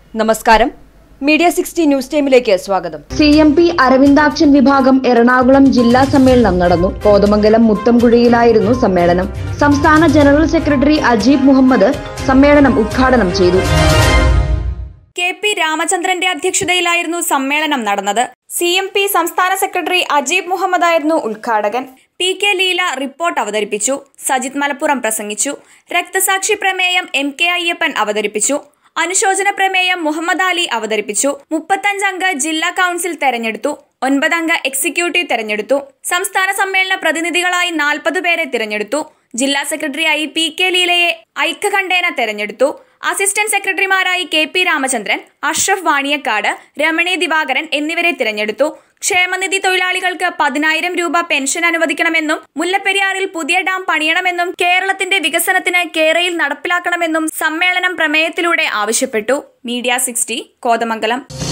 നമസ്കാരം media sixty news ടൈമിലേക്ക് സ്വാഗതം സി എം പി അരവിന്ദാക്ഷൻ വിഭാഗം എറണാകുളം ജില്ലാ സമ്മേളനം നടന്നു കോതമംഗലം മുത്തംകുഴിയിലായിരുന്നു സമ്മേളനം സംസ്ഥാന ജനറൽ സെക്രട്ടറി അജീബ് മുഹമ്മദ് സമ്മേളനം ഉദ്ഘാടനം ചെയ്തു കെ പി രാമചന്ദ്രന്റെ അധ്യക്ഷതയിലായിരുന്നു സമ്മേളനം നടന്നത് സി എം പി സംസ്ഥാന സെക്രട്ടറി അജീബ് മുഹമ്മദ് ആയിരുന്നു ഉദ്ഘാടകൻ പി കെ ലീല റിപ്പോർട്ട് അവതരിപ്പിച്ചു സജിത് മലപ്പുറം പ്രസംഗിച്ചു രക്തസാക്ഷി പ്രമേയം എം കെ അയ്യപ്പൻ അവതരിപ്പിച്ചു അനുശോചന പ്രമേയം മുഹമ്മദ് അലി അവതരിപ്പിച്ചു മുപ്പത്തഞ്ചംഗ ജില്ലാ കൌൺസിൽ തെരഞ്ഞെടുത്തു ഒൻപതംഗ എക്സിക്യൂട്ടീവ് തെരഞ്ഞെടുത്തു സംസ്ഥാന സമ്മേളന പ്രതിനിധികളായി നാൽപ്പത് പേരെ തിരഞ്ഞെടുത്തു ജില്ലാ സെക്രട്ടറിയായി പി കെ ലീലയെ ഐക്യകണ്ഠേന തെരഞ്ഞെടുത്തു അസിസ്റ്റന്റ് സെക്രട്ടറിമാരായി കെ പി രാമചന്ദ്രൻ അഷ്റഫ് വാണിയക്കാട് രമണി ദിവാകരൻ എന്നിവരെ തിരഞ്ഞെടുത്തു ക്ഷേമനിധി തൊഴിലാളികൾക്ക് പതിനായിരം രൂപ പെൻഷൻ അനുവദിക്കണമെന്നും മുല്ലപ്പെരിയാറിൽ പുതിയ ഡാം പണിയണമെന്നും കേരളത്തിന്റെ വികസനത്തിന് കേരയിൽ നടപ്പിലാക്കണമെന്നും സമ്മേളനം പ്രമേയത്തിലൂടെ ആവശ്യപ്പെട്ടു മീഡിയ സിക്സ്റ്റി കോതമംഗലം